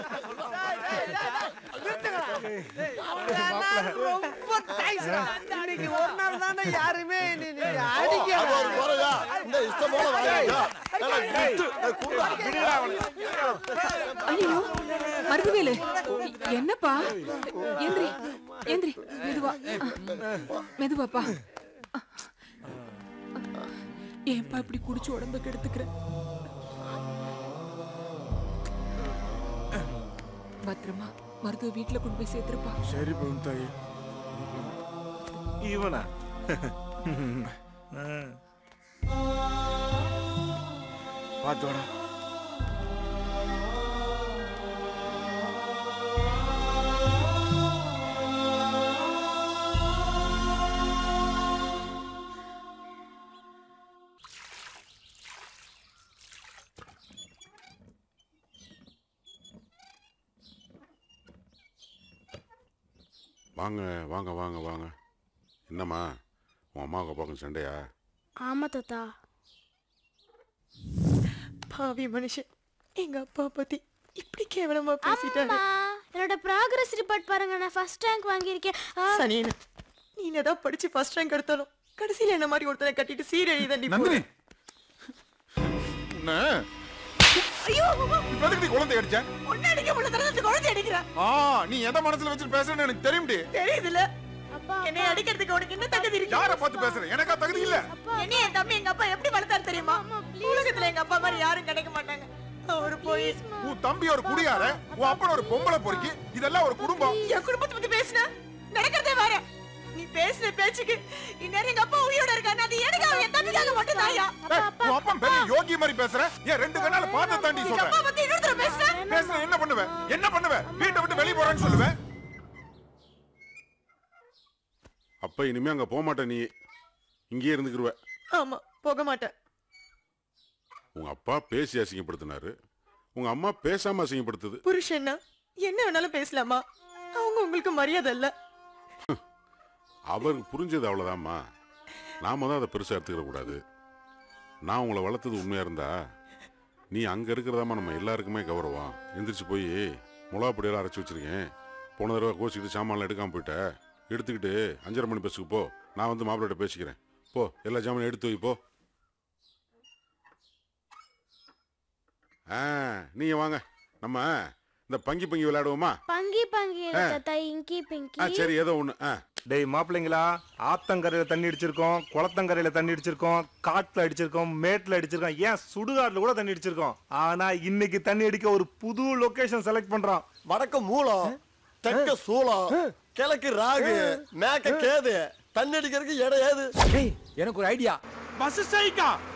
ரொம்ப thanks டா. இன்னைக்கு ஒரு நாள் தானே யாருமே நீ நீ அது ஒரு அடிக்க குறையா இந்த இஷ்டம் போல வாங்கிக்கோ நல்லா விட்டு, ஏய், குடுறா. ஐயோ மருதுவேலு என்னப்பா எந்திரி எந்திரி மெதுவா மெதுவாப்பா ஏன்பா இப்படி குடிச்சு உடம்ப கெடுத்துக்கிற பத்திரமா மருத்துவ வீட்டுல கொண்டு போய் சேர்த்துருப்பா சரி பவுன் தாயி இவனா பார்த்து வாடா வாங்க வாங்க வாங்க வாங்க என்னம்மா உன் அம்மாவுக்கு அப்பாவுக்கும் சண்டையா ஆமா தாத்தா பாவி மனுஷன் எங்க அப்பா பத்தி இப்படி கேவலமா பேசிட்டாரு என்னோட ப்ராக்ரஸ் ரிப்போர்ட் பாருங்க நான் ஃபர்ஸ்ட் ரேங்க் வாங்கியிருக்கேன் ஆ, சனியன நீ என்னதான் படிச்சு ஃபர்ஸ்ட் ரேங்க் எடுத்தாலும் கடைசியில என்ன மாதிரி ஒருத்தனை கட்டிட்டு சீரழி தண்டி நந்தினி என்ன? ஐயோ இப்ப எதுக்கு நீ குழந்தை அடிச்ச ஒன்னு அடிக்க முடியல தரத்து குழந்தை அடிக்கிற ஆ நீ எதை மனசுல வச்சுட்டு பேசுறேன்னு எனக்கு தெரியும்டி தெரியுதுல அப்பா என்னை அடிக்கிறதுக்கு உனக்கு என்ன தகுதி இருக்கு யார பார்த்து பேசுற எனக்கா தகுதி இல்ல என்ன என் தம்பி எங்க அப்பா எப்படி வளர்த்தாரு தெரியுமா உலகத்துல எங்க அப்பா மாதிரி யாரும் கிடைக்க மாட்டாங்க அவரு போய் உன் தம்பி ஒரு குடியார உன் அப்பன் ஒரு பொம்பளை பொறுக்கி இதெல்லாம் ஒரு குடும்பம் என் குடும்பத்தை பத்தி பேசுன நடக்கிறதே வேற நீ பேசுன பேச்சுக்கு இந்நேரம் எங்க அப்பா உயிரோட இருக்காரு அது எனக்கு அவன் என் தம்பிக்காக மட்டும் தாயா ஏய், உன் அப்பன் பெரிய யோகி மாதிரி பேசுற ஏன் ரெண்டு கண்ணால பார்த்து தாண்டி எங்க அப்பா சொல்றேன் பத்தி இன்னொரு தடவை பேசுன பேசுற என்ன பண்ணுவ என்ன பண்ணுவ வீட்டை விட்டு வெளிய போறேன்னு சொல்லுவேன் அப்ப இனிமே அங்க போக மாட்ட நீ இங்கேயே இருந்துக்கிருவ ஆமா போக மாட்டேன் உங்க அப்பா பேசி அசிங்கப்படுத்தினாரு உங்க அம்மா பேசாம அசிங்கப்படுத்துது புருஷன்னா என்ன வேணாலும் பேசலாமா அவங்க உங்களுக்கு மரியாதை இல்ல அவருக்கு புரிஞ்சது அவ்வளவுதாம்மா நாம தான் அதை பெருசா எடுத்துக்கிற கூடாது நான் உங்களை வளர்த்தது உண்மையா இருந்தா நீ அங்க இருக்கிறதாம்மா நம்ம எல்லாருக்குமே கௌரவம் எந்திரிச்சு போய் முலாப்பொடியெல்லாம் அரைச்சி வச்சிருக்கேன் போன தடவை கோச்சிக்கிட்டு சாமான்லாம் எடுக்காம போயிட்ட எடுத்துக்கிட்டு அஞ்சரை மணி பஸ்ஸுக்கு போ நான் வந்து மாப்பிள்ளைகிட்ட பேசிக்கிறேன் போ எல்லா ஜாமானும் எடுத்து வை போ ஆ நீங்க வாங்க நம்ம இந்த பங்கி பங்கி விளையாடுவோமா பங்கி பங்கி இல்ல ஆ. தாத்தா இங்கி ஆ பிங்கி சரி ஏதோ ஒன்று ஆ டேய் மாப்பிள்ளைங்களா ஆத்தங்கரையில தண்ணி அடிச்சிருக்கோம் குளத்தங்கரையில தண்ணி அடிச்சிருக்கோம் காட்டுல அடிச்சிருக்கோம் மேட்ல அடிச்சிருக்கோம் ஏன் சுடுகாட்டுல கூட தண்ணி அடிச்சிருக்கோம் ஆனா இன்னைக்கு தண்ணி அடிக்க ஒரு புது லொகேஷன் செலக்ட் பண்றோம் வடக்கு மூலம் தெற்க சூளம் கிழக்கு ராகு மேக்க கேது தண்ணி அடிக்கிறதுக்கு இடம் ஏது ஏய் எனக்கு ஒரு ஐடியா பஸ் ஸ்ட்ரைக்கா